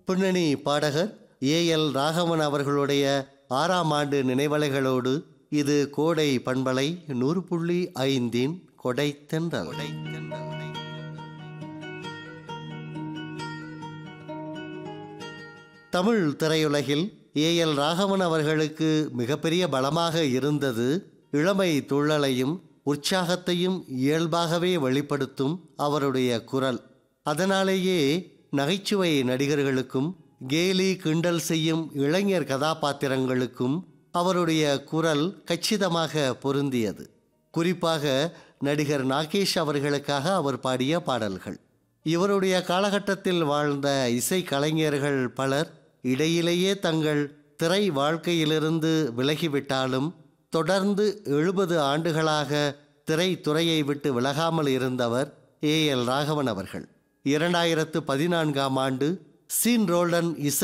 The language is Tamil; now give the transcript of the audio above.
பின்னணி பாடகர் ஏ எல் ராகவன் அவர்களுடைய ஆறாம் ஆண்டு நினைவலைகளோடு இது கோடை பண்பலை நூறு புள்ளி ஐந்தின் கொடை தென்றல் தமிழ் திரையுலகில் ஏ எல் ராகவன் அவர்களுக்கு மிகப்பெரிய பலமாக இருந்தது இளமை துள்ளலையும் உற்சாகத்தையும் இயல்பாகவே வெளிப்படுத்தும் அவருடைய குரல் அதனாலேயே நகைச்சுவை நடிகர்களுக்கும் கேலி கிண்டல் செய்யும் இளைஞர் கதாபாத்திரங்களுக்கும் அவருடைய குரல் கச்சிதமாக பொருந்தியது குறிப்பாக நடிகர் நாகேஷ் அவர்களுக்காக அவர் பாடிய பாடல்கள் இவருடைய காலகட்டத்தில் வாழ்ந்த இசை கலைஞர்கள் பலர் இடையிலேயே தங்கள் திரை வாழ்க்கையிலிருந்து விலகிவிட்டாலும் தொடர்ந்து எழுபது ஆண்டுகளாக திரைத்துறையை விட்டு விலகாமல் இருந்தவர் ஏ எல் ராகவன் அவர்கள் இரண்டாயிரத்து பதினான்காம் ஆண்டு சீன் ரோல்டன் இசை